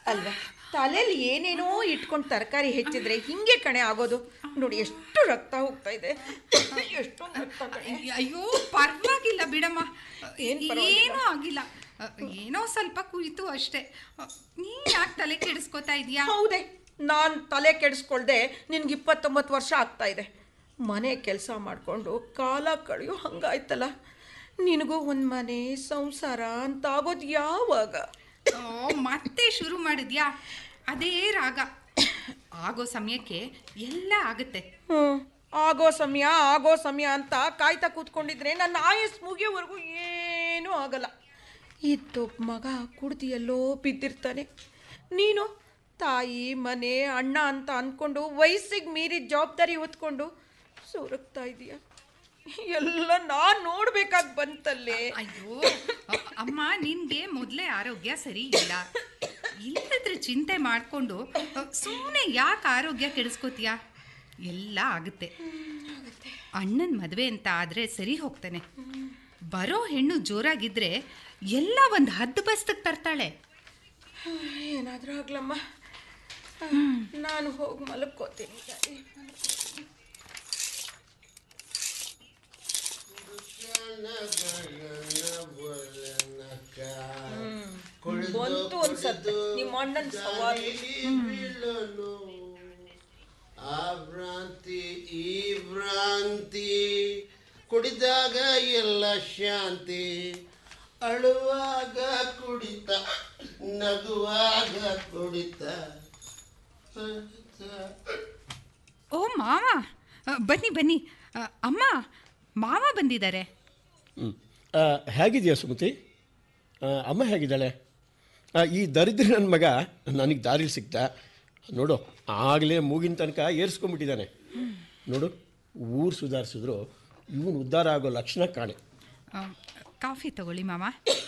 ಅಲ್ವಾ ತಲೆಯಲ್ಲಿ ಏನೇನೋ ಇಟ್ಕೊಂಡು ತರಕಾರಿ ಹೆಚ್ಚಿದ್ರೆ ಹಿಂಗೆ ಕಣೆ ಆಗೋದು ನೋಡಿ ಎಷ್ಟು ರಕ್ತ ಹೋಗ್ತಾ ಇದೆ ಎಷ್ಟು ರಕ್ತ ಕಣೆ ಅಯ್ಯೋ ಪರವಾಗಿಲ್ಲ ಬಿಡಮ್ಮ ಏನ್ ಪರ್ವಾಗಿಲ್ಲ? ಏನೂ ಆಗಿಲ್ಲ ಅ, ಏನೋ ಸ್ವಲ್ಪ ಕುಯ್ತು ಅಷ್ಟೇ ಅ, ನೀನ್ ಯಾಕೆ ತಲೆ ಕೆಡಿಸ್ಕೋತಾ ಇದೀಯಾ ಹೌದೇ ನಾನು ತಲೆ ಕೆಡಿಸ್ಕೊಳ್ದೆ ನಿನ್ಗೆ ಇಪ್ಪತ್ತೊಂಬತ್ತು ವರ್ಷ ಆಗ್ತಾ ಇದೆ ಮನೆ ಕೆಲಸ ಮಾಡಿಕೊಂಡು ಕಾಲ ಕಳೆಯೋ ಹಂಗಾಯ್ತಲ್ಲ ನಿನಗೂ ಒಂದು ಮನೆ ಸಂಸಾರ ಅಂತ ಆಗೋದು ಯಾವಾಗ ಓ ಮತ್ತೆ ಶುರು ಮಾಡಿದ್ಯಾ ಅದೇ ರಾಗ ಆಗೋ ಸಮಯಕ್ಕೆ ಎಲ್ಲ ಆಗುತ್ತೆ ಹ್ಞೂ ಆಗೋ ಸಮಯ ಆಗೋ ಸಮಯ ಅಂತ ಕಾಯ್ತಾ ಕೂತ್ಕೊಂಡಿದ್ರೆ ನನ್ನ ಆಯಸ್ ಮುಗಿಯೋವರೆಗೂ ಏನೂ ಆಗಲ್ಲ ಇದ್ದೊಬ್ಬ ಮಗ ಕುಡ್ದಿಯಲ್ಲೋ ಬಿದ್ದಿರ್ತಾನೆ ನೀನು ತಾಯಿ ಮನೆ ಅಣ್ಣ ಅಂತ ಅಂದ್ಕೊಂಡು ವಯಸ್ಸಿಗೆ ಮೀರಿದ ಜವಾಬ್ದಾರಿ ಹೊತ್ಕೊಂಡು ಸೂರಕ್ತಾ ಇದೀಯ ಎಲ್ಲ ನಾನು ನೋಡ್ಬೇಕಾಗಿ ಬಂತಲ್ಲೇ ಅಯ್ಯೋ ಅ- ಅಮ್ಮ ನಿನ್ಗೆ ಮೊದಲೇ ಆರೋಗ್ಯ ಸರಿ ಇಲ್ಲ ಇಲ್ಲದ್ರೆ ಚಿಂತೆ ಮಾಡಿಕೊಂಡು ಸುಮ್ಮನೆ ಯಾಕೆ ಆರೋಗ್ಯ ಕೆಡಿಸ್ಕೋತೀಯ ಎಲ್ಲ ಆಗುತ್ತೆ ಅಣ್ಣನ ಮದುವೆ ಅಂತ ಆದರೆ ಸರಿ ಹೋಗ್ತಾನೆ ಬರೋ ಹೆಣ್ಣು ಜೋರಾಗಿದ್ರೆ ಎಲ್ಲ ಒಂದು ಹದ್ದು ಬಸ್ತಕ್ಕೆ ತರ್ತಾಳೆ ಏನಾದರೂ ಆಗ್ಲಮ್ಮ ನಾನು ಹೋಗಿ ಮಲಕ್ಕೋತೀನಿ ಬಂತು ಅನ್ಸತ್ತೆ ನಿಮ್ಮ ಅಣ್ಣನ ಸವಾಲು ಬೀಳಲು ಆ ಭ್ರಾಂತಿ ಈ ಭ್ರಾಂತಿ ಕುಡಿದಾಗ ಎಲ್ಲ ಶಾಂತಿ ಅಳುವಾಗ ಕುಡಿತ ನಗುವಾಗ ಕುಡಿತ ಓ ಮಾವ ಅ, ಬನ್ನಿ ಬನ್ನಿ ಅ, ಅಮ್ಮ ಮಾವ ಬಂದಿದ್ದಾರೆ ಹ್ಮ್. ಆ, ಹೇಗಿದೆಯಾ ಸುಮತಿ ಆ, ಅಮ್ಮ ಹೇಗಿದ್ದಾಳೆ ಆ, ಈ ದರಿದ್ರ ನನ್ನ ಮಗ ನನಗೆ ದಾರಿಲಿ ಸಿಕ್ತ ನೋಡು ಆಗಲೇ ಮೂಗಿನ ತನಕ ಏರ್ಸ್ಕೊಂಡ್ಬಿಟ್ಟಿದ್ದಾನೆ ನೋಡು ಊರು ಸುಧಾರಿಸಿದ್ರು ಇವನು ಉದ್ಧಾರ ಆಗೋ ಲಕ್ಷಣ ಕಾಣೆ ಅ, ಕಾಫಿ ತಗೊಳ್ಳಿ ಮಾವ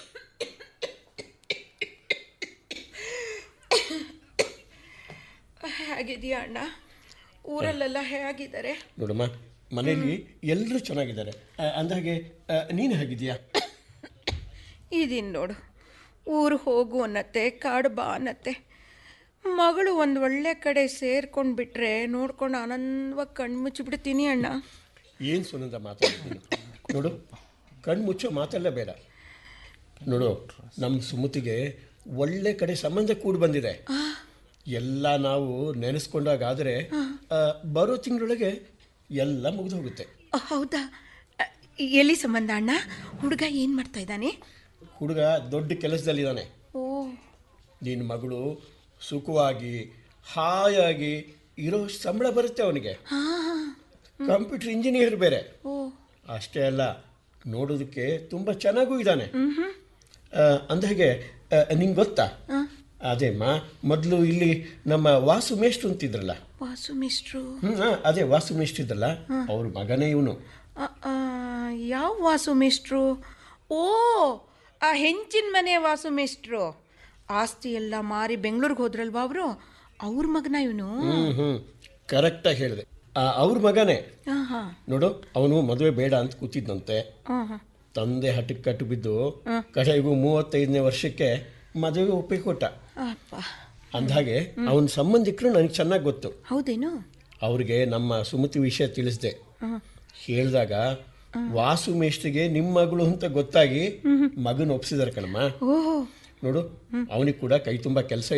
ಹೇಗಿದೆಯಾ ಅಣ್ಣ ಊರಲ್ಲೆಲ್ಲ ಹೇಗಿದ್ದಾರೆ ನೋಡಮ್ಮ ಮನೆಯಲ್ಲಿ ಎಲ್ಲರೂ ಚೆನ್ನಾಗಿದ್ದಾರೆ ಆ, ಅಂದಹಾಗೆ ಆ, ನೀನು ಹೇಗಿದೆಯಾ ಇದೀನಿ ನೋಡು ಊರು ಹೋಗು ಅನ್ನತ್ತೆ ಕಾಡು ಬಾ ಅನ್ನತ್ತೆ ಮಗಳು ಒಂದು ಒಳ್ಳೆ ಕಡೆ ಸೇರ್ಕೊಂಡು ಬಿಟ್ರೆ ನೋಡ್ಕೊಂಡು ಆನಂದವಾಗಿ ಕಣ್ಣು ಮುಚ್ಚಿಬಿಡ್ತೀನಿ ಅಣ್ಣ ಏನು ಸುನಂದ ಮಾತಾಡ್ತೀನಿ ನೋಡು ಕಣ್ಣು ಮುಚ್ಚೋ ಮಾತೆಲ್ಲ ಬೇಡ ನೋಡು ನಮ್ಮ ಸುಮತಿಗೆ ಒಳ್ಳೆ ಕಡೆ ಸಂಬಂಧ ಕೂಡಿ ಬಂದಿದೆ ಎಲ್ಲ ನಾವು ನೆನೆಸ್ಕೊಂಡಾಗ ಆದರೆ ಬರೋ ತಿಂಗಳೊಳಗೆ ಎಲ್ಲ ಮುಗಿದು ಹೋಗುತ್ತೆ ಅ, ಹೌದಾ ಅ, ಎಲ್ಲಿ ಸಂಬಂಧ ಅಣ್ಣ ಹುಡುಗ ಏನು ಮಾಡ್ತಾ ಇದ್ದಾನೆ ಹುಡುಗ ದೊಡ್ಡ ಕೆಲಸದಲ್ಲಿದ್ದಾನೆ ಓ ನಿನ್ನ ಮಗಳು ಸುಖವಾಗಿ ಹಾಯಾಗಿ ಇರೋ ಸಂಬಳ ಬರುತ್ತೆ ಅವನಿಗೆ ಹಾಂ ಕಂಪ್ಯೂಟರ್ ಇಂಜಿನಿಯರ್ ಬೇರೆ ಓ ಅಷ್ಟೇ ಅಲ್ಲ ನೋಡೋದಕ್ಕೆ ತುಂಬ ಚೆನ್ನಾಗೂ ಇದ್ದಾನೆ ಅಂದಾಗೆ ನಿಂಗೆ ಗೊತ್ತಾ ಅದೇಮ್ಮ ಮೊದಲು ಇಲ್ಲಿ ನಮ್ಮ ವಾಸು ಮೇಷ್ಟ್ರು ಅಂತಿದ್ರಲ್ಲ ವಾಸು ಮಿಸ್ಟ್ರು ಹ್ಮ್ ಆ, ಅದೇ ವಾಸು ಮೇಷ್ಟ್ರು ಇದ್ರಲ್ಲ ಅವ್ರ ಮಗನೇ ಇವನು ಅ, ಆ, ಯಾವ ವಾಸು ಮಿಸ್ಟ್ರು ಓ ಆ ಹೆಂಚಿನ ಮನೆ ವಾಸು ಮಿಸ್ಟ್ರು ಆಸ್ತಿ ಎಲ್ಲ ಮಾರಿ ಬೆಂಗಳೂರಿಗೆ ಹೋದ್ರಲ್ವಾ ಅವರು ಅವ್ರ ಮಗನ ಇವನು ಹ್ಮ್ ಹ್ಮ್ ಕರೆಕ್ಟಾಗಿ ಹೇಳಿದೆ ಅವ್ರ ಮಗನೇ ಹಾಂ ಹಾಂ ನೋಡು ಅವನು ಮದುವೆ ಬೇಡ ಅಂತ ಕೂತಿದ್ದಂತೆ ಹಾಂ ಹಾಂ ತಂದೆ ಹಠಕ್ಕೆ ಕಟ್ಟು ಬಿದ್ದು ಕಡೆಗೂ ಮೂವತ್ತೈದನೇ ವರ್ಷಕ್ಕೆ ಮದುವೆಗೆ ಒಪ್ಪಿಗೆ ಕೊಟ್ಟ ಅಪ್ಪ ಅಂದಹಾಗೆ ಅವನ ಸಂಬಂಧಿಕರು ನನಗೆ ಚೆನ್ನಾಗಿ ಗೊತ್ತು ಹೌದೇನು ಅವ್ರಿಗೆ ನಮ್ಮ ಸುಮತಿ ವಿಷಯ ತಿಳಿಸ್ದೆ ಹೇಳಿದಾಗ ವಾಸು ಮೇಷ್ಟ್ರಿಗೆ ನಿಮ್ಮ ಮಗಳು ಅಂತ ಗೊತ್ತಾಗಿ ಮಗನ ಒಪ್ಸಿದಾರೆ ಕಣಮ್ಮ ಓಹೋ ನೋಡು ಅವನಿಗೆ ಕೂಡ ಕೈ ತುಂಬ ಕೆಲಸ